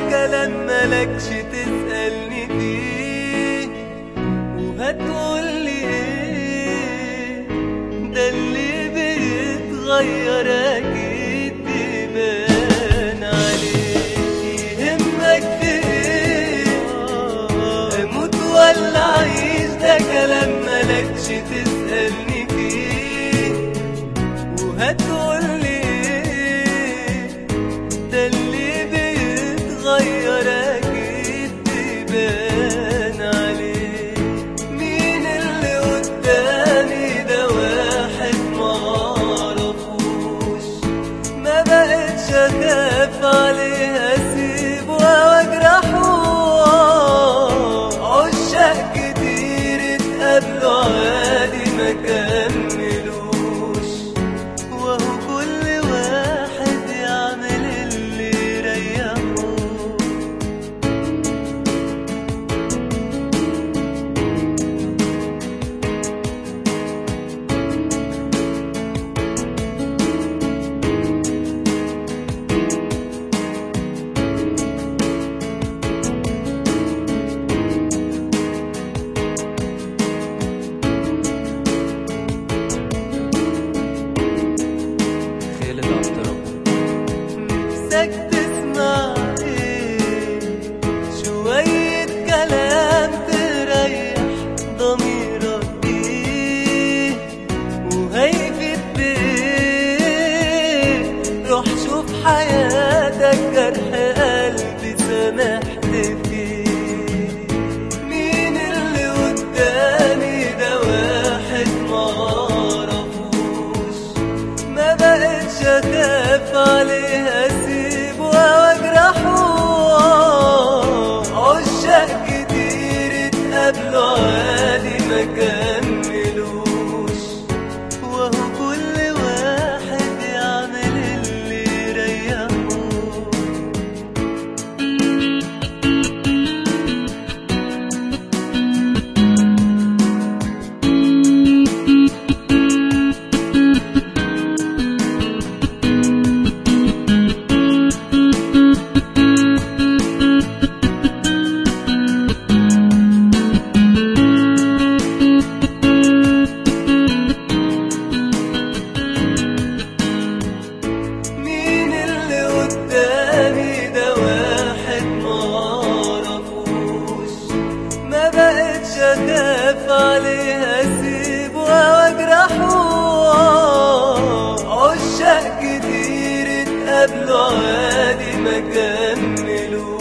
كلام ملكش تسألني فيه وهتقولي ايه ده اللي بيتغير اكيد بيبان عليك يهمك في ايه اموت ولا اعيش ده كلام ملكش تسألني فيه وهتقولي ايه ده اللي بيتغير اكيد بيبان عليه مين اللي قدامي ده واحد معرفوش ما بقتش اخاف عليه اسيبه واجرحه عشاق كتير اتقابلوا عادي ما كملوش وهو كل واحد يعمل اللي يريحه خالد عبد ربه نفسك تسمع ايه شوية كلام تريح ضميرك بيه وهيفيد بيه روح شوف حياتك جرح قلبي سامحت فيه مين اللي قدامي ده واحد معرفوش ما بقتش اخاف عليه اسيبه واجرحه عشاق كتير اتقابلوا عادي ما كملوش وهو كل واحد يعمل اللي يريحه مين اللي قدامي ده واحد معرفوش ما بقتش اخاف عليه اسيبه واجرحه عشاق كتير اتقابلوا عادي ما كملوش